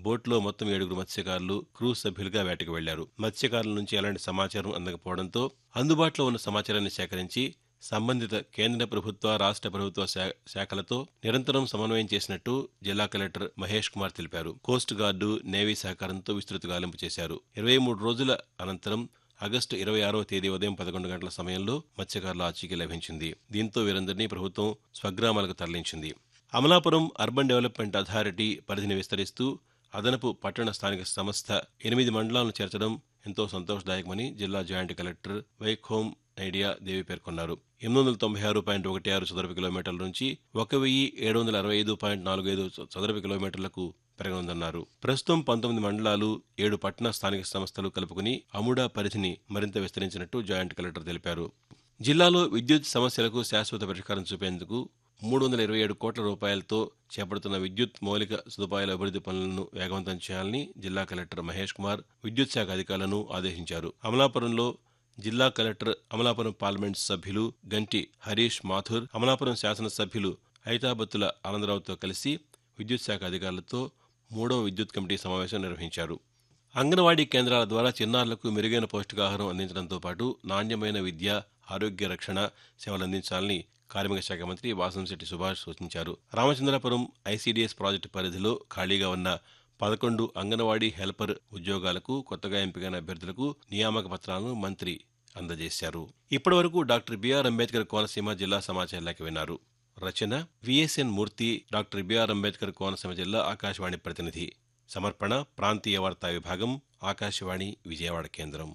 బోట్లో మొత్తం ఏడుగురు మత్స్యకారులు క్రూజ్ సభ్యులుగా వేటకు వెళ్లారు మత్స్యకారుల నుంచి ఎలాంటి సమాచారం అందకపోవడంతో అందుబాటులో ఉన్న సమాచారాన్ని సేకరించి సంబంధిత కేంద్ర ప్రభుత్వ రాష్ట్ర ప్రభుత్వ శా- శాఖలతో నిరంతరం సమన్వయం చేసినట్టు జిల్లా కలెక్టర్ మహేష్ కుమార్ తెలిపారు కోస్ట్ గార్డు నేవీ సహకారంతో విస్తృత గాలింపు చేశారు ఇరవై మూడు రోజుల అనంతరం ఆగస్టు ఇరవై ఆరవ తేదీ ఉదయం పదకొండు గంటల సమయంలో మత్స్యకారుల ఆచూకీ లభించింది దీంతో వీరందరినీ ప్రభుత్వం స్వగ్రామాలకు తరలించింది అమలాపురం అర్బన్ డెవలప్మెంట్ అథారిటీ పరిధిని విస్తరిస్తూ అదనపు పట్టణ స్థానిక సంస్థ ఎనిమిది మండలాలను చేర్చడం ఎంతో సంతోషదాయకమని జిల్లా జాయింట్ కలెక్టర్ వైఖోం ఐడియా దేవి పేర్కొన్నారు ఎనిమిది వందల తొంభై ఆరు పాయింట్ ఒకటి ఆరు చదరపు కిలోమీటర్ల నుంచి ఒక వెయ్యి ఏడు వందల అరవై ఐదు పాయింట్ నాలుగు ఐదు చదరపు కిలోమీటర్లకు పెరగనుందన్నారు ప్రస్తుతం పంతొమ్మిది మండలాలు ఏడు పట్టణ స్థానిక సంస్థలు కలుపుకుని అముడా పరిధిని మరింత విస్తరించినట్టు జాయింట్ కలెక్టర్ తెలిపారు జిల్లాలో విద్యుత్ సమస్యలకు శాశ్వత పరిష్కారం చూపేందుకు మూడు వందల ఇరవై ఏడు కోట్ల రూపాయలతో చేపడుతున్న విద్యుత్ మౌలిక సదుపాయాల అభివృద్ధి పనులను వేగవంతం చేయాలని జిల్లా కలెక్టర్ మహేష్ కుమార్ విద్యుత్ శాఖ అధికారులను ఆదేశించారు అమలాపురంలో జిల్లా కలెక్టర్ అమలాపురం పార్లమెంట్ సభ్యులు గంటి హరీష్ మాథుర్ అమలాపురం శాసనసభ్యులు ఐతాబత్తుల ఆనందరావుతో కలిసి విద్యుత్ శాఖ అధికారులతో మూడవ విద్యుత్ కమిటీ సమావేశం నిర్వహించారు అంగన్వాడీ కేంద్రాల ద్వారా చిన్నారులకు మెరుగైన పౌష్టికాహారం అందించడంతో పాటు నాణ్యమైన విద్య ఆరోగ్య రక్షణ సేవలు అందించాలని కార్మిక శాఖ మంత్రి వాసంశెట్టి సుభాష్ సూచించారు రామచంద్రపురం ఐసీడీఎస్ ప్రాజెక్టు పరిధిలో ఖాళీగా ఉన్న పదకొండు అంగన్వాడీ హెల్పర్ ఉద్యోగాలకు కొత్తగా ఎంపికైన అభ్యర్థులకు నియామక పత్రాలను మంత్రి అందజేశారు ఇప్పటివరకు డాక్టర్ బిఆర్ అంబేద్కర్ కోనసీమ జిల్లా సమాచార లేఖ విన్నారు రచన విఎస్ఎన్ మూర్తి డాక్టర్ బిఆర్ అంబేద్కర్ కోనసీమ జిల్లా ఆకాశవాణి ప్రతినిధి సమర్పణ ప్రాంతీయ వార్తా విభాగం ఆకాశవాణి విజయవాడ కేంద్రం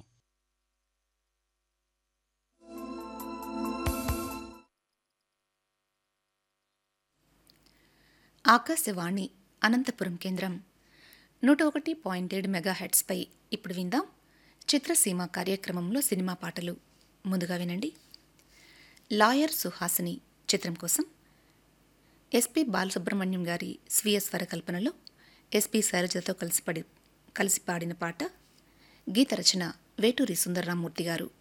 ఆకాశవాణి అనంతపురం కేంద్రం నూట ఒకటి పాయింట్ ఏడు మెగాహెట్స్పై ఇప్పుడు విందాం చిత్రసీమ కార్యక్రమంలో సినిమా పాటలు ముందుగా వినండి లాయర్ సుహాసిని చిత్రం కోసం ఎస్పి బాలసుబ్రహ్మణ్యం గారి స్వీయ స్వర కల్పనలో ఎస్పి శైలజతో కలిసి పడి కలిసి పాడిన పాట గీత రచన వేటూరి సుందరరామూర్తి గారు